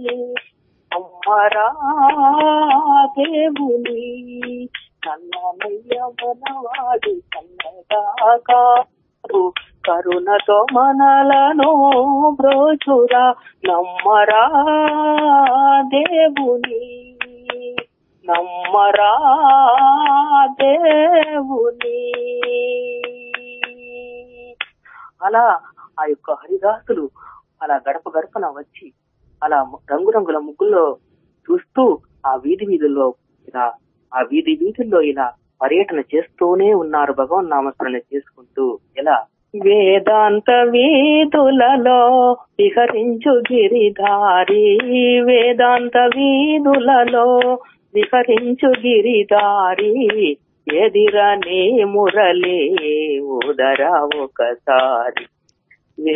అమ్మరా దేవుని కన్నమయ్య మనవాడు కన్నదాకా కరుణతో మనలను బ్రోచురా నమ్మరా దేవుని నమ్మరా దేవుని అలా ఆ యొక్క హరిదాసులు అలా గడప గడపన వచ్చి అలా రంగురంగుల ముగ్గుల్లో చూస్తూ ఆ వీధి వీధుల్లో ఇలా ఆ వీధి వీధుల్లో ఇలా పర్యటన చేస్తూనే ఉన్నారు భగవన్ నామస్మరణ చేసుకుంటూ ఎలా వేదాంత వీధులలో విహరించు గిరిధారి వేదాంత వీధులలో విహరించు గిరిధారి ఎదిరనే మురళి ఉదర ఒకసారి